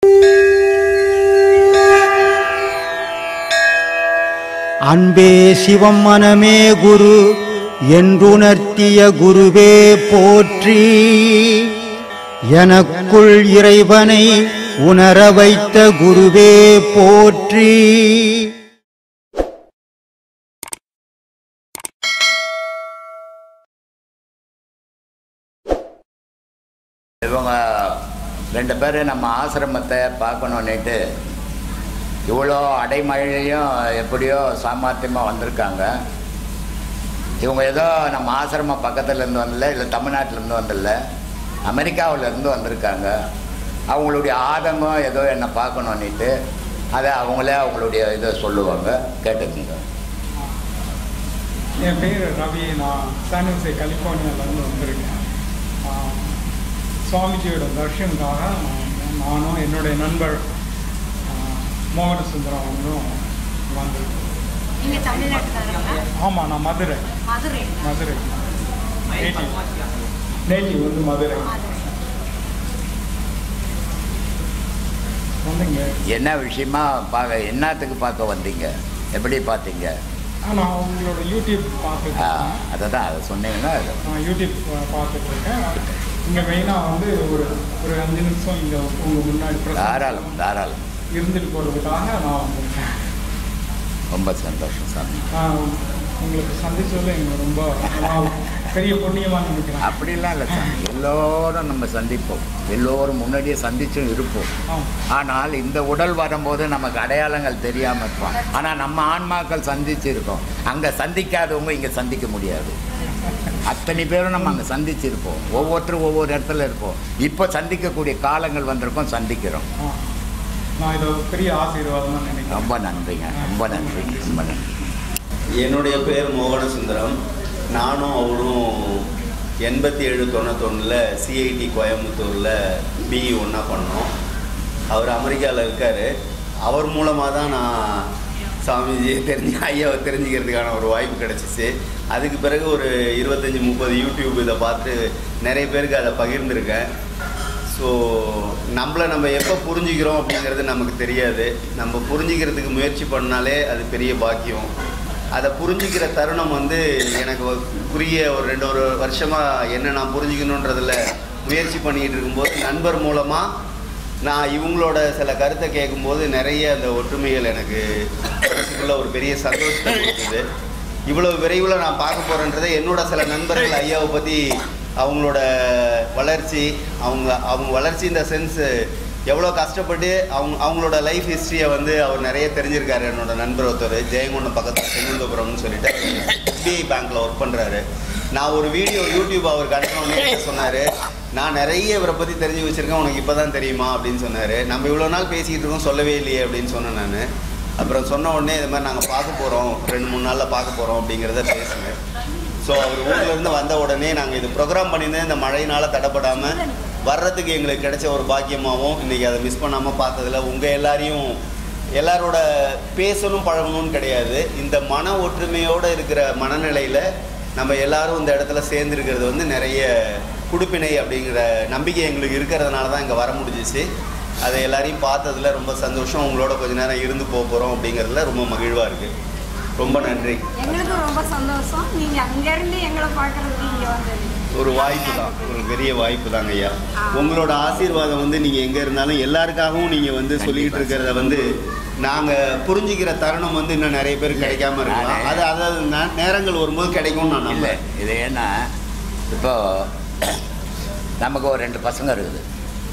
அன்பே சிவம் மனமே குரு என்றுணர்த்திய குருவே போற்றி எனக்குள் இறைவனை உணர வைத்த குருவே போற்றி இவங்க ரெண்டு பேர் நம்ம ஆசிரமத்தை பார்க்கணுன்னுட்டு இவ்வளோ அடைமழையிலையும் எப்படியோ சாமர்த்தியமாக வந்திருக்காங்க இவங்க ஏதோ நம்ம ஆசிரமம் பக்கத்துலேருந்து வரல இல்லை தமிழ்நாட்டிலேருந்து வரல அமெரிக்காவிலேருந்து வந்திருக்காங்க அவங்களுடைய ஆதங்கம் ஏதோ என்னை பார்க்கணுன்னுட்டு அதை அவங்களே அவங்களுடைய இதை சொல்லுவாங்க கேட்டுக்குங்க என் பேர் ரவி நான் சானோசே கலிஃபோர்னியாவிலேருந்து வந்திருக்கேன் ஆஹ் சுவாமிஜியோட தர்ஷனுக்காக நான் நானும் என்னுடைய நண்பர் ஆஹ் மோகன சுந்தரம் அவங்களும் வந்திருக்கோம் நீங்க தமிழ்நாட்டுக்காரங்களா ஆமாம் நான் மதுரை மதுரை மதுரை நேட்டிவ் நேட்டிவ் வந்து மதுரை வந்துங்க என்ன விஷயமா பார்க்க என்னத்துக்கு பார்க்க வந்தீங்க எப்படி பார்த்தீங்க நான் உங்களோட யூடியூப் பார்த்துட்டு ஆ, இருக்கேன். அதை தான் அதை சொன்னீங்கன்னா அது நான் யூடியூப் பா- பார்த்துட்டு இருக்கேன் இங்கே மெயினாக வந்து ஒரு ஒரு அஞ்சு நிமிஷம் இங்கே உங்கள் முன்னாடி present தாராளம் தாராளம் இருந்துட்டு போகிறதுக்காக நான் வந்திருக்கேன் ரொம்ப சந்தோஷம் சாமி நான் உங்களுக்கு சந்திச்சதில் எனக்கு ரொம்ப நான் பெரிய புண்ணியமாக நினைக்கிறேன் அப்படிலாம் இல்லை சாமி எல்லோரும் நம்ம சந்திப்போம் எல்லோரும் முன்னாடியே சந்திச்சும் இருப்போம் ஆ ஆனால் இந்த உடல் வரும்போது நமக்கு அடையாளங்கள் தெரியாமல் இருப்போம் ஆனால் நம்ம ஆன்மாக்கள் சந்திச்சு இருக்கோம் அங்கே சந்திக்காதவங்க இங்கே சந்திக்க முடியாது அத்தனை பேரும் நம்ம அங்கே சந்திச்சிருப்போம் ஒவ்வொருத்தரும் ஒவ்வொரு இடத்துல இருப்போம் இப்போ சந்திக்கக்கூடிய காலங்கள் வந்திருக்கோம் சந்திக்கிறோம் ஆ நான் இதை ஒரு பெரிய ஆசீர்வாதமாக நினைக்கிறேன் ரொம்ப நன்றிங்க ரொம்ப நன்றிங்க ரொம்ப நன்றி என்னுடைய பேர் மோகன சுந்தரம் நானும் அவரும் எண்பத்தி ஏழு தொண்ணூத்தொன்னில் சிஐடி கோயம்புத்தூரில் பிஇ ஒன்றா பண்ணோம் அவர் அமெரிக்காவில் இருக்கார் அவர் மூலமாக தான் நான் சாமிஜி தெரிஞ்சு ஐயாவை தெரிஞ்சுக்கிறதுக்கான ஒரு வாய்ப்பு கிடச்சிச்சு அதுக்கு பிறகு ஒரு இருபத்தஞ்சி முப்பது யூடியூப் இதை பார்த்து நிறைய பேருக்கு அதை பகிர்ந்திருக்கேன் ஸோ நம்மளை நம்ம எப்போ புரிஞ்சுக்கிறோம் அப்படிங்கிறது நமக்கு தெரியாது நம்ம புரிஞ்சுக்கிறதுக்கு முயற்சி பண்ணாலே அது பெரிய பாக்கியம் அதை புரிஞ்சுக்கிற தருணம் வந்து எனக்கு ஒரு குறுகிய ஒரு ரெண்டு ஒரு வருஷமாக என்ன நான் புரிஞ்சுக்கணுன்றதில் முயற்சி பண்ணிக்கிட்டு இருக்கும்போது நண்பர் மூலமாக நான் இவங்களோட சில கருத்தை கேட்கும்போது நிறைய அந்த ஒற்றுமைகள் எனக்கு மனசுக்குள்ள ஒரு பெரிய சந்தோஷத்தை கொடுக்குது இவ்வளவு விரைவில் நான் பார்க்க போகிறேன்றதை என்னோட சில நண்பர்கள் ஐயாவை பற்றி அவங்களோட வளர்ச்சி அவங்க அவங்க வளர்ச்சி இந்த சென்ஸ் எவ்வளோ கஷ்டப்பட்டு அவங்க அவங்களோட லைஃப் ஹிஸ்ட்ரியை வந்து அவர் நிறைய தெரிஞ்சிருக்காரு என்னோட நண்பர் ஒருத்தர் ஜெயங்கொண்டம் பக்கத்தில் செங்குந்தபுரம்னு சொல்லிட்டு எஸ்பிஐ பேங்க்கில் ஒர்க் பண்ணுறாரு நான் ஒரு வீடியோ யூடியூப் அவருக்கு அனுப்பினோடனே சொன்னார் நான் நிறைய இவரை பற்றி தெரிஞ்சு வச்சுருக்கேன் உனக்கு இப்போ தான் தெரியுமா அப்படின்னு சொன்னார் நம்ம இவ்வளோ நாள் பேசிக்கிட்டு இருக்கோம் சொல்லவே இல்லையே அப்படின்னு சொன்னேன் நான் அப்புறம் சொன்ன உடனே இது மாதிரி நாங்கள் பார்க்க போகிறோம் ரெண்டு மூணு நாளில் பார்க்க போகிறோம் அப்படிங்கிறத பேசுங்க ஸோ அவர் ஊர்லேருந்து வந்த உடனே நாங்கள் இது ப்ரோக்ராம் பண்ணியிருந்தேன் இந்த மழையினால் தடைப்படாமல் வர்றதுக்கு எங்களுக்கு கிடைச்ச ஒரு பாக்கியமாகவும் இன்றைக்கி அதை மிஸ் பண்ணாமல் பார்த்ததுல உங்கள் எல்லாரையும் எல்லாரோட பேசணும் பழகணும்னு கிடையாது இந்த மன ஒற்றுமையோடு இருக்கிற மனநிலையில் நம்ம எல்லாரும் இந்த இடத்துல சேர்ந்துருக்கிறது வந்து நிறைய குடுப்பினை அப்படிங்கிற நம்பிக்கை எங்களுக்கு இருக்கிறதுனால தான் இங்கே வர முடிஞ்சிச்சு அதை எல்லாரையும் பார்த்ததுல ரொம்ப சந்தோஷம் உங்களோட கொஞ்ச நேரம் இருந்து போக போகிறோம் அப்படிங்கிறதுல ரொம்ப மகிழ்வாக இருக்குது ரொம்ப நன்றி எங்களுக்கும் ரொம்ப சந்தோஷம் நீங்க அங்க இருந்து எங்களை பாக்குறதுக்கு இங்க வந்தது ஒரு வாய்ப்பு தான் ஒரு பெரிய வாய்ப்பு தாங்க ஐயா உங்களோட ஆசீர்வாதம் வந்து நீங்கள் எங்கே இருந்தாலும் எல்லாருக்காகவும் நீங்கள் வந்து சொல்லிக்கிட்டு இருக்கிறத வந்து நாங்கள் புரிஞ்சுக்கிற தருணம் வந்து இன்னும் நிறைய பேர் கிடைக்காம இருக்கலாம் அது அதாவது நே- நேரங்கள் வரும்போது கிடைக்கும்னு நான் இல்லை நம்புறேன் இது ஏன்னா இப்போ நமக்கு ஒரு ரெண்டு பசங்க இருக்குது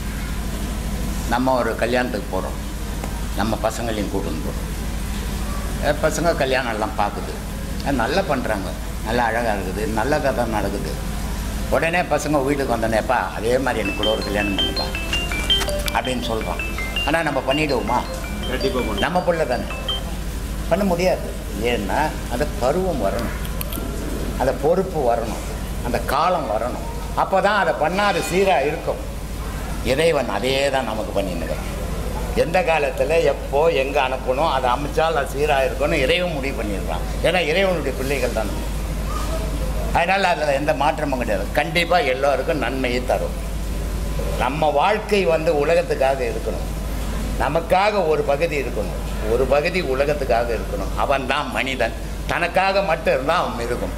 நம்ம ஒரு கல்யாணத்துக்கு போகிறோம் நம்ம பசங்களையும் கூட்டின்னு போகிறோம் அஹ் பசங்க கல்யாணம் எல்லாம் பார்க்குது அஹ் நல்லா பண்ணுறாங்க நல்லா அழகாக இருக்குது நல்லதாக தான் நடக்குது உடனே பசங்க வீட்டுக்கு வந்தோடனேப்பா அதே மாதிரி எனக்கு கூட ஒரு கல்யாணம் பண்ணுப்பா அப்படின்னு சொல்கிறோம் ஆனால் நம்ம பண்ணிவிடுவோமா கண்டிப்பாக பண்ணுறேன் நம்ம பிள்ளை தானே பண்ண முடியாது ஏன்னா அந்த பருவம் வரணும் அந்த பொறுப்பு வரணும் அந்த காலம் வரணும் அப்போ தான் அதை பண்ணால் அது சீராக இருக்கும் இறைவன் அதே தான் நமக்கு பண்ணின்னுக்கிறான் எந்த காலத்தில் எப்போ எங்கே அனுப்பணும் அதை அமைச்சால் அது சீராக இருக்கணும் இறைவன் முடிவு பண்ணிடுறான் ஏன்னா இறைவனுடைய பிள்ளைகள் தான் நம்ம. அதனால் அதில் எந்த மாற்றமும் கிடையாது கண்டிப்பாக எல்லோருக்கும் நன்மையை தரும் நம்ம வாழ்க்கை வந்து உலகத்துக்காக இருக்கணும் நமக்காக ஒரு பகுதி இருக்கணும் ஒரு பகுதி உலகத்துக்காக இருக்கணும் அவன் தான் மனிதன் தனக்காக மட்டும் இருந்தால் அவன் மிருகம்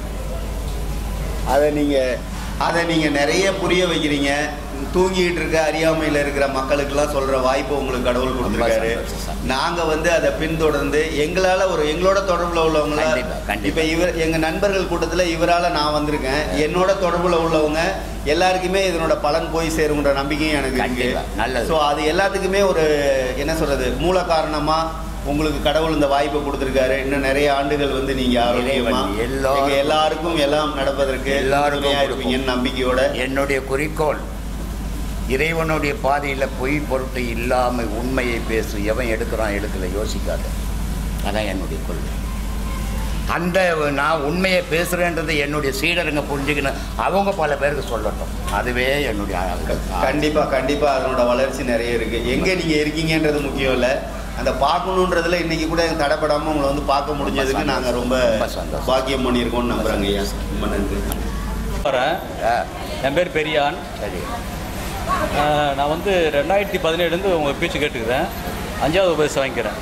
அதை நீங்கள் அதை நீங்கள் நிறைய புரிய வைக்கிறீங்க தூங்கிட்டு இருக்க அறியாமையில் இருக்கிற மக்களுக்கெல்லாம் சொல்கிற வாய்ப்பு உங்களுக்கு கடவுள் கொடுத்துருக்காரு சந்தோஷம் சார். நாங்கள் வந்து அதை பின்தொடர்ந்து எங்களால் ஒரு எங்களோட தொடர்பில் உள்ளவங்கள கண்டிப்பா, கண்டிப்பா. இப்போ இவர் எங்கள் நண்பர்கள் கூட்டத்தில் இவரால் நான் வந்திருக்கேன் என்னோட தொடர்பில் உள்ளவங்க எல்லாருக்குமே இதனோட பலன் போய் சேருங்கிற நம்பிக்கையும் எனக்கு கண்டிப்பா, நல்லது. ஸோ அது எல்லாத்துக்குமே ஒரு என்ன சொல்கிறது மூல காரணமாக உங்களுக்கு கடவுள் இந்த வாய்ப்பை கொடுத்துருக்காரு இன்னும் நிறைய ஆண்டுகள் வந்து நீங்கள் ஆரோக்கியமா இறைவன் எல்லாருக்கும் எங்க எல்லாருக்கும் எல்லாம் நடப்பதற்கு எல்லாருக்கும் உறுதுணையா கொடுக்கும். இருப்பீங்கன்னு நம்பிக்கையோட என்னுடைய குறிக்கோள் இறைவனுடைய பாதையில் பொய் பொருட்டு இல்லாமல் உண்மையை பேசு எவன் எடுக்கிறான் எடுக்கல யோசிக்காத அதான் என்னுடைய கொள்கை அந்த நான் உண்மையை பேசுகிறேன்றது என்னுடைய சீடருங்க புரிஞ்சுக்கணும் அவங்க பல பேருக்கு சொல்லட்டும் அதுவே என்னுடைய ஆ- கண்டிப்பா கண்டிப்பா அதனோட வளர்ச்சி நிறைய இருக்கு எங்க நீங்க இருக்கீங்கன்றது முக்கியம் இல்ல அந்த பார்க்கணுன்றதுல இன்னைக்கு கூட எனக்கு தடைப்படாம உங்களை வந்து பார்க்க முடிஞ்சதுக்கு சந்தோஷம். நாங்க ரொம்ப ரொம்ப சந்தோஷம். பாக்கியம் பண்ணியிருக்கோம்னு நம்புறாங்க ஐயா ரொம்ப நன்றி வரேன் ஆ, என் பேர் பெரியான் சரி அஹ், நான் வந்து ரெண்டாயிரத்தி பதினேழுலேருந்து உங்கள் பேச்சு கேட்டுக்கிறேன் அஞ்சாவது உபதேசம் வாங்கிக்கிறேன்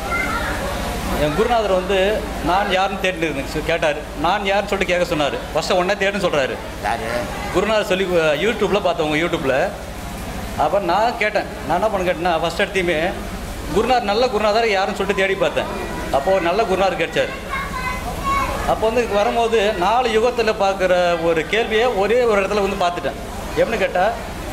என் குருநாதர் வந்து நான் யாருன்னு தேடிட்டு இருந்தேன் கேட்டார் நான் யாருன்னு சொல்லிட்டு கேட்க சொன்னார் ஃபஸ்ட்டு ஒன்றே தேடுன்னு சொல்கிறாரு யாரு குருநாதர் சொல்லி யூடியூப்பில் பார்த்தேன் உங்கள் யூடியூப்பில் அப்போ நான் கேட்டேன் நான் என்ன பண்ண கேட்டேன்னா ஃபஸ்ட் எடுத்தையுமே குருநாதர் நல்ல குருநாதர் யாருன்னு சொல்லிட்டு தேடி பார்த்தேன் அப்போது ஒரு நல்ல குருநாதர் கிடைச்சார் அப்போ வந்து வரும்போது நாலு யுகத்தில் பார்க்குற ஒரு கேள்வியை ஒரே ஒரு இடத்துல வந்து பார்த்துட்டேன் எப்படின்னு கேட்டால்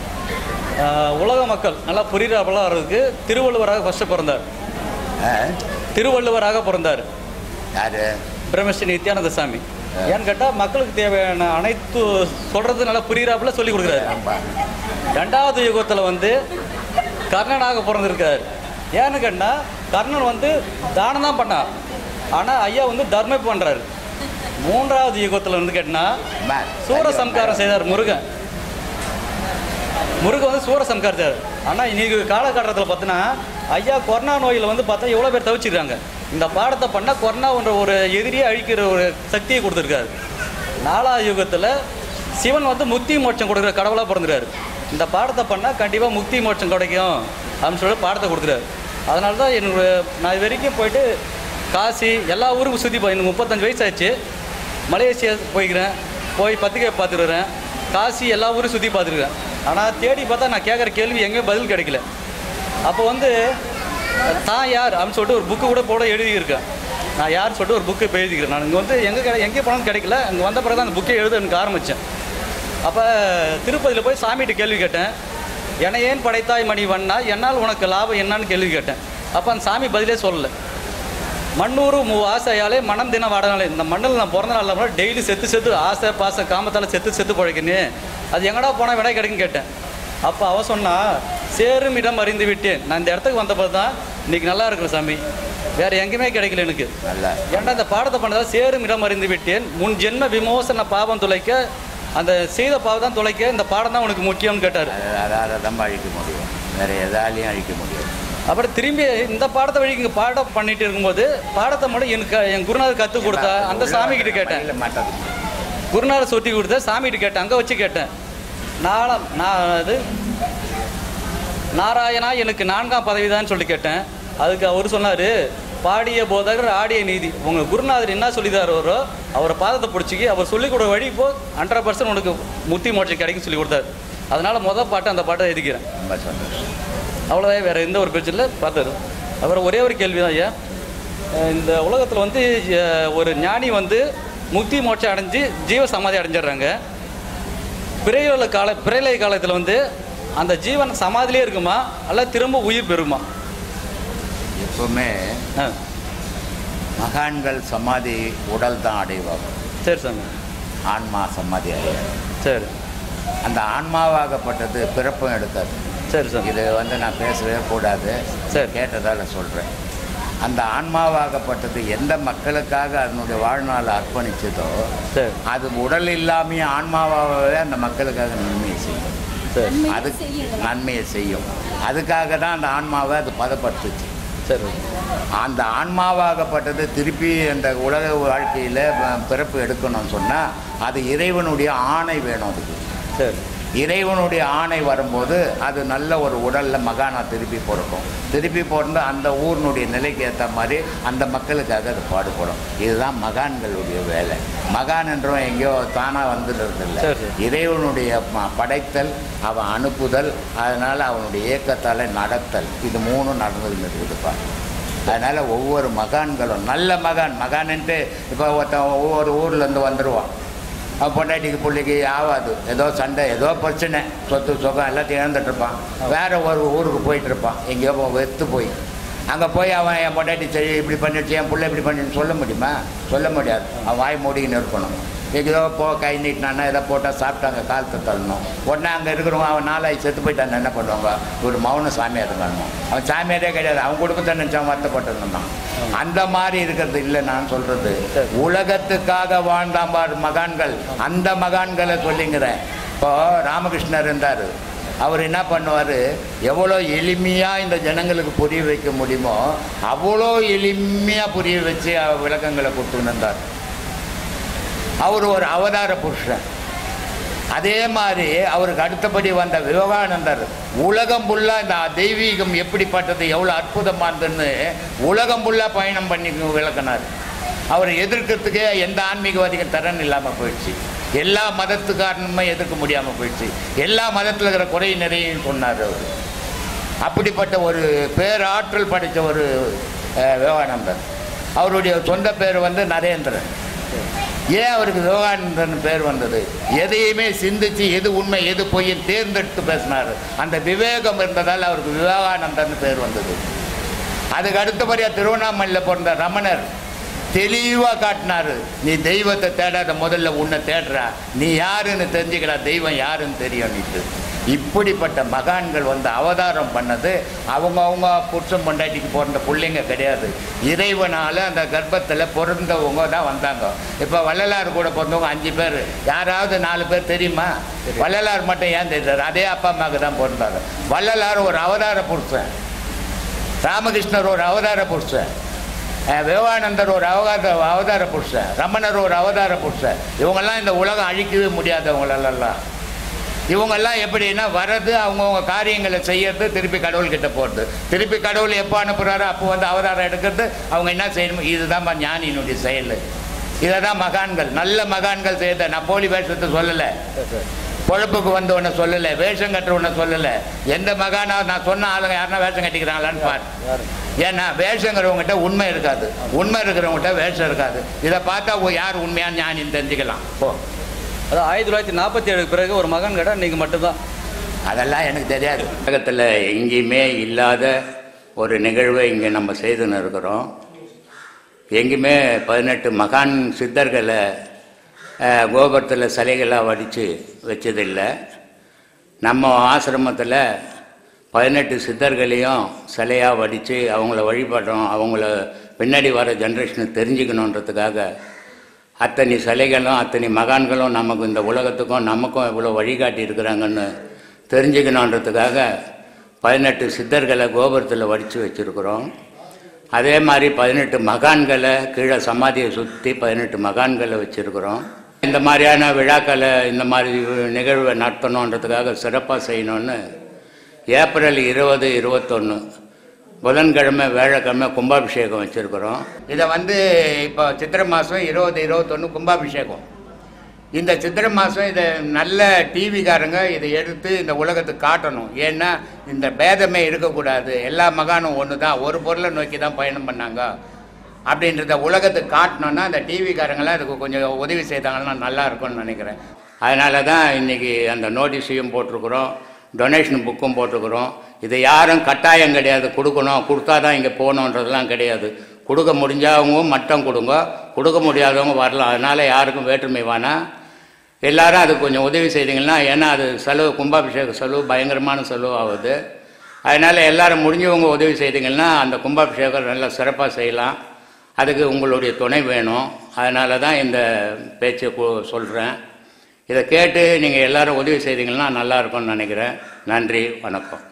உலக மக்கள் நல்லா புரிகிறாப்பெல்லாம் வர்றதுக்கு திருவள்ளுவராக ஃபஸ்ட்டு பிறந்தார் ஆ? திருவள்ளுவராக பிறந்தார் யாரு பிரம்மஸ்ரீ நித்யானந்த சாமி ஏன்னு கேட்டால் மக்களுக்கு தேவையான அனைத்து சொல்கிறது நல்லா புரிகிறாப்புல சொல்லி கொடுக்குறாரு ஆமா. ரெண்டாவது யுகத்தில் வந்து கர்ணனாக பிறந்திருக்காரு ஏன்னு கேட்டால் கர்ணன் வந்து தானம் தான் பண்ணான் ஆனால் ஐயா வந்து தர்மம் பண்ணுறாரு மூன்றாவது யுகத்தில் வந்து கேட்டினா அம்மா, சூரசம்காரம் செய்தார் முருகன் முருகன் வந்து சூரசம்காரம் செய்தார் ஆனால் இன்னைக்கு காலகட்டத்தில் பார்த்தீங்கன்னா ஐயா கொரோனா நோயில் வந்து பார்த்தா எவ்வளோ பேர் தவிச்சிருக்காங்க இந்த பாடத்தை பண்ணால் கொரோனான்ற ஒரு எதிரியை அழிக்கிற ஒரு சக்தியை கொடுத்துருக்காரு நாலாவது யுகத்தில் சிவன் வந்து முக்தி மோட்சம் கொடுக்குற கடவுளாக பிறந்துறாரு இந்த பாடத்தை பண்ணால் கண்டிப்பாக முக்தி மோட்சம் கிடைக்கும் அப்படின்னு சொல்லி பாடத்தை கொடுத்துறாரு அதனால தான் என்னோட நான் இது வரைக்கும் போயிட்டு காசி எல்லா ஊருக்கும் சுற்றி போ எனக்கு முப்பத்தஞ்சு வயசு ஆச்சு மலேசியா போய்க்கிறேன் போய் பத்திரிக்கை பார்த்துருக்குறேன் காசி எல்லா ஊரும் சுற்றி பார்த்துருக்கேன் ஆனால் தேடி பார்த்தா நான் கேட்குற கேள்வி எங்கேயும் பதில் கிடைக்கல அப்போ வந்து தான் யார் அப்படின்னு சொல்லிட்டு ஒரு புக்கு கூட போட எழுதியிருக்கேன் நான் யார் சொல்லிட்டு ஒரு புக்கு இப்போ எழுதிக்கிறேன் நான் இங்கே வந்து எங்கே கிடை எங்கே போனாலும் கிடைக்கல அங்கே வந்த பிறகு தான் அந்த புக்கை எழுத எனக்கு ஆரம்பித்தேன் அப்போ திருப்பதியில் போய் சாமிகிட்ட கேள்வி கேட்டேன் என்னை ஏன் படைத்தாய் மணி வண்ணா என்னால் உனக்கு லாபம் என்னன்னு கேள்வி கேட்டேன் அப்போ அந்த சாமி பதிலே சொல்லலை மண்ணூறு மூ ஆசையாலே மனம் தின வாடனாலே இந்த மண்ணில் நான் பிறந்த நாளில் டெய்லி செத்து செத்து ஆசை பாசம் காமத்தால் செத்து செத்து பழைக்கணே அது எங்கடா போனால் விடை கிடைக்குன்னு கேட்டேன் அப்போ அவன் சொன்னா சேரும் இடம் அறிந்து விட்டேன் நான் இந்த இடத்துக்கு வந்தப்போ தான் இன்னைக்கு நல்லா இருக்கிறேன் சாமி வேற எங்கேயுமே கிடைக்கல எனக்கு நல்லா ஏன்டா இந்த பாடத்தை பண்ணதா சேரும் இடம் அறிந்து விட்டேன் முன் ஜென்ம விமோசன பாவம் துளைக்க அந்த செய்த பாவம் தான் துளைக்க இந்த பாடம் தான் உனக்கு முக்கியம்னு கேட்டார் அது- அதால தான் அழிக்க முடியும் வேற எதாலையும் அழிக்க முடியும் அப்புறம் திரும்பி இந்த பாடத்தை வழி இங்கே பாடம் பண்ணிட்டு இருக்கும்போது பாடத்தை மட்டும் எனக்கு என் குருநாதர் கற்றுக் கொடுத்தா அந்த சாமி கிட்ட கேட்டேன் மயில மாட்டாது குருநாதர் சொல்லி கொடுத்த சாமி கிட்ட கேட்டேன் அங்கே வச்சு கேட்டேன் நாலாம் நான் அது நாராயணா எனக்கு நான்காம் பதவி தான் சொல்லி கேட்டேன் அதுக்கு அவர் சொன்னார் பாடிய போதகர் ஆடிய நீதி உங்கள் குருநாதர் என்ன சொல்லிதாரோ அவரை பாதத்தை பிடிச்சிக்கி அவர் சொல்லிக் கொடுத்த வழி இப்போ ஹண்ட்ரட் பர்சன்ட் உனக்கு முத்தி மோட்சம் கிடைக்கும் சொல்லி கொடுத்தாரு அதனால மொதல் பாட்டு அந்த பாட்டை எழுதிக்கிறேன் ரொம்ப சந்தோஷம் அவ்வளோதான் வேறு எந்த ஒரு பிரச்சனை பார்த்தாரு அப்புறம் ஒரே ஒரு கேள்வி தான் ஐயா அஹ் இந்த உலகத்தில் வந்து அஹ், ஒரு ஞானி வந்து முக்தி மோட்சம் அடைஞ்சு ஜீவ சமாதி அடைஞ்சிடுறாங்க பிறையுள்ள கால பிறைலை காலத்தில் வந்து அந்த ஜீவன் சமாதிலே இருக்குமா அல்ல திரும்ப உயிர் பெறுமா எப்பவுமே ஆ மகான்கள் சமாதி உடல் தான் அடைவாங்க சரி சாமி ஆன்மா சமாதி அடையாது சரி அந்த ஆன்மாவாகப்பட்டது பிறப்பும் எடுக்காது சரி சாமி இது வந்து நான் பேசவே கூடாது சரி. கேட்டதால் சொல்கிறேன் அந்த ஆன்மாவாகப்பட்டது எந்த மக்களுக்காக அதனுடைய வாழ்நாளை அர்ப்பணிச்சதோ சரி அது உடல் இல்லாமையே ஆன்மாவாகவே அந்த மக்களுக்காக நன்மையை செய்யும் சரி அது நன்மையை செய்யும் அதுக்காக தான் அந்த ஆன்மாவை அது பதப்படுத்துச்சு சரி அந்த ஆன்மாவாகப்பட்டது திருப்பி அந்த உலக வாழ்க்கையில் பிறப்பு எடுக்கணும்னு சொன்னால் அது இறைவனுடைய ஆணை வேணும் அதுக்கு சரி இறைவனுடைய ஆணை வரும்போது அது நல்ல ஒரு உடலில் மகானா திருப்பி பிறக்கும் திருப்பி பிறந்து அந்த ஊரினுடைய நிலைக்கு ஏற்ற மாதிரி அந்த மக்களுக்காக அது பாடுபடும் இதுதான் மகான்களுடைய வேலை மகான் என்றவன் எங்கேயோ தானாக வந்துடுறது இல்லை சரி, சரி. இறைவனுடைய ம- படைத்தல் அவன் அனுப்புதல் அதனால் அவனுடைய இயக்கத்தால் நடத்தல் இது மூணும் நடந்துன்னு இருக்குதுப்பா அதனால் ஒவ்வொரு மகான்களும் நல்ல மகான் மகான்ன்ட்டு இப்போ ஒருத்தன் ஒவ்வொரு ஊர்லேருந்து வந்துடுவான் அவன் பொண்டாட்டிக்கு பிள்ளைக்கு ஆகாது ஏதோ சண்டை ஏதோ பிரச்சனை சொத்து சுகம் எல்லாத்தையும் இழந்துட்டு இருப்பான் வேற ஒரு ஊருக்கு போயிட்டு இருப்பான் எங்கேயோ போ- வெத்து போய் அங்கே போய் அவன் என் பொண்டாட்டி சரி இப்படி பண்ணிடுச்சு என் பிள்ளை இப்படி பண்ணிடுச்சு சொல்ல முடியுமா சொல்ல முடியாது அவன் வாய் மூடிக்கின்னு இருக்கணும் ஏதோ போ கை நீட்டினானா ஏதோ போட்டால் சாப்பிட்டாங்க காலத்தை தள்ளணும் உடனே அங்கே இருக்கிறவங்க அவன் நாளாகி செத்து போயிட்டான் என்ன பண்ணுவாங்க ஒரு மௌன சாமியார் இருக்கானோ அவன் சாமியாரே கிடையாது அவன் குடும்பத்தை நினச்சான் வருத்தப்பட்டு இருந்தான் அந்த மாதிரி இருக்கிறது இல்லை நான் சொல்றது உலகத்துக்காக வாழ்ந்தான் பார் மகான்கள் அந்த மகான்களை சொல்லிங்கிறேன் இப்போ ராமகிருஷ்ணர் இருந்தார் அவர் என்ன பண்ணுவார் எவ்வளோ எளிமையாக இந்த ஜனங்களுக்கு புரிய வைக்க முடியுமோ அவ்வளோ எளிமையாக புரிய வச்சு அவர் விளக்கங்களை கொடுத்துன்னு இருந்தார் அவர் ஒரு அவதார புருஷன் அதே மாதிரி அவருக்கு அடுத்தபடி வந்த விவேகானந்தர் உலகம் ஃபுல்லா இந்த தெய்வீகம் எப்படிப்பட்டது எவ்வளோ அற்புதமானதுன்னு உலகம் ஃபுல்லா பயணம் பண்ணி விளக்கினார் அவரை எதிர்க்கிறதுக்கே எந்த ஆன்மீகவாதிக்கும் திறன் இல்லாமல் போயிடுச்சு எல்லா மதத்துக்காரனுமே எதிர்க்க முடியாமல் போயிடுச்சு எல்லா மதத்தில் இருக்கிற குறை நிறையும் சொன்னார் அவர் அப்படிப்பட்ட ஒரு பேராற்றல் படைத்த ஒரு அஹ், விவேகானந்தர் அவருடைய சொந்த பேர் வந்து நரேந்திரன் ஏன் அவருக்கு விவேகானந்தன் பேர் வந்தது எதையுமே சிந்திச்சு எது உண்மை எது பொய்ன்னு தேர்ந்தெடுத்து பேசினார் அந்த விவேகம் இருந்ததால் அவருக்கு விவேகானந்தன் பேர் வந்தது அதுக்கு அடுத்தபடியாக திருவண்ணாமலையில் பிறந்த ரமணர் தெளிவாக காட்டினாரு நீ தெய்வத்தை தேடாத முதல்ல உன்னை தேடுறா நீ யாருன்னு தெரிஞ்சுக்கடா தெய்வம் யாருன்னு தெரியும் நீட்டு இப்படிப்பட்ட மகான்கள் வந்து அவதாரம் பண்ணது அவங்க அவங்க புருஷன் பொண்டாட்டிக்கு பிறந்த பிள்ளைங்க கிடையாது இறைவனால் அந்த கர்ப்பத்தில் பிறந்தவங்க தான் வந்தாங்க இப்போ வள்ளலார் கூட பிறந்தவங்க அஞ்சு பேர் யாராவது நாலு பேர் தெரியுமா வள்ளலார் மட்டும் ஏன் தெரியாது அதே அப்பா அம்மாவுக்கு தான் பிறந்தாங்க வள்ளலார் ஒரு அவதார புருஷன் ராமகிருஷ்ணர் ஒரு அவதார புருஷன் அஹ் விவேகானந்தர் ஒரு அவதார அவதார புருஷன் ரமணர் ஒரு அவதார புருஷன் இவங்கெல்லாம் இந்த உலகம் அழிக்கவே முடியாதவங்களெல்லாம் இவங்கெல்லாம் எப்படின்னா வர்றது அவங்கவுங்க காரியங்களை செய்யறது திருப்பி கடவுள்கிட்ட போகிறது திருப்பி கடவுள் எப்போ அனுப்புகிறாரோ அப்போ வந்து அவதாரம் எடுக்கிறது அவங்க என்ன செய்யணும் இதுதான் ஞானியினுடைய செயல் இதை தான் மகான்கள் நல்ல மகான்கள் செய்த நான் போலி வேஷத்தை சொல்லலை பொழப்புக்கு வந்தவனை சொல்லலை வேஷம் கட்டுறவனை சொல்லலை எந்த மகானா நான் சொன்ன ஆளுங்க யாருன்னா வேஷம் கட்டிக்கிறாங்களான்னு பாரு ஏன்னா வேஷங்கிறவங்ககிட்ட உண்மை இருக்காது உண்மை இருக்கிறவங்ககிட்ட வேஷம் இருக்காது இதை பார்த்தா ஓ, யார் உண்மையான ஞானின்னு தெரிஞ்சுக்கலாம் ஓ அதான் ஆயிரத்தி தொள்ளாயிரத்தி நாற்பத்தி ஏழுக்கு பிறகு ஒரு மகன் கடை இன்னைக்கு மட்டும்தான் அதெல்லாம் எனக்கு தெரியாது உலகத்தில் எங்கேயுமே இல்லாத ஒரு நிகழ்வை இங்கே நம்ம செய்துன்னு இருக்கிறோம் எங்கேயுமே பதினெட்டு மகான் சித்தர்களை அஹ், கோபுரத்தில் சிலைகளாக வடித்து வச்சதில்லை நம்ம ஆசிரமத்தில் பதினெட்டு சித்தர்களையும் சிலையாக வடித்து அவங்கள வழிபடுறோம் அவங்கள பின்னாடி வர ஜென்ரேஷனுக்கு தெரிஞ்சுக்கணுன்றதுக்காக அத்தனை சிலைகளும் அத்தனை மகான்களும் நமக்கு இந்த உலகத்துக்கும் நமக்கும் இவ்வளோ வழிகாட்டி இருக்கிறாங்கன்னு தெரிஞ்சுக்கணுன்றதுக்காக பதினெட்டு சித்தர்களை கோபுரத்தில் வடித்து வச்சுருக்குறோம் அதே மாதிரி பதினெட்டு மகான்களை கீழே சமாதியை சுற்றி பதினெட்டு மகான்களை வச்சுருக்குறோம் இந்த மாதிரியான விழாக்களை இந்த மாதிரி நிகழ்வை நடத்தணுன்றதுக்காக சிறப்பாக செய்யணும்னு ஏப்ரல் இருபது இருபத்தொன்று புதன்கிழமை வேழக்கிழமை கும்பாபிஷேகம் வச்சுருக்குறோம் இதை வந்து இப்போ சித்திரை மாதம் இருபது இருபத்தொன்று கும்பாபிஷேகம் இந்த சித்திரை மாதம் இதை நல்ல டிவிக்காரங்க இதை எடுத்து இந்த உலகத்துக்கு காட்டணும் ஏன்னா இந்த பேதமே இருக்கக்கூடாது எல்லா மகானும் ஒன்று தான் ஒரு பொருளை நோக்கி தான் பயணம் பண்ணாங்க அப்படின்றத உலகத்துக்கு காட்டணும்னா அந்த டிவிக்காரங்களாம் இதுக்கு கொஞ்சம் உதவி செய்தாங்கன்னா நல்லா இருக்கும்னு நினைக்கிறேன் அதனால தான் இன்றைக்கி அந்த நோட்டீஸையும் போட்டிருக்கிறோம் டொனேஷன் புக்கும் போட்டிருக்கிறோம் இதை யாரும் கட்டாயம் கிடையாது கொடுக்கணும் கொடுத்தா தான் இங்கே போகணுன்றதெல்லாம் கிடையாது கொடுக்க முடிஞ்சவங்க மட்டம் கொடுங்க கொடுக்க முடியாதவங்க வரலாம் அதனால் யாருக்கும் வேற்றுமை வேணாம் எல்லாரும் அதுக்கு கொஞ்சம் உதவி செய்தீங்கன்னா ஏன்னா அது செலவு கும்பாபிஷேக செலவு பயங்கரமான செலவு ஆகுது அதனால் எல்லாரும் முடிஞ்சவங்க உதவி செய்தீங்கன்னா அந்த கும்பாபிஷேகம் நல்லா சிறப்பாக செய்யலாம் அதுக்கு உங்களுடைய துணை வேணும் அதனால தான் இந்த பேச்சை சொல்கிறேன் இதை கேட்டு நீங்கள் எல்லாரும் உதவி செய்தீங்கன்னா நல்லா இருக்கும்னு நினைக்கிறேன் நன்றி வணக்கம்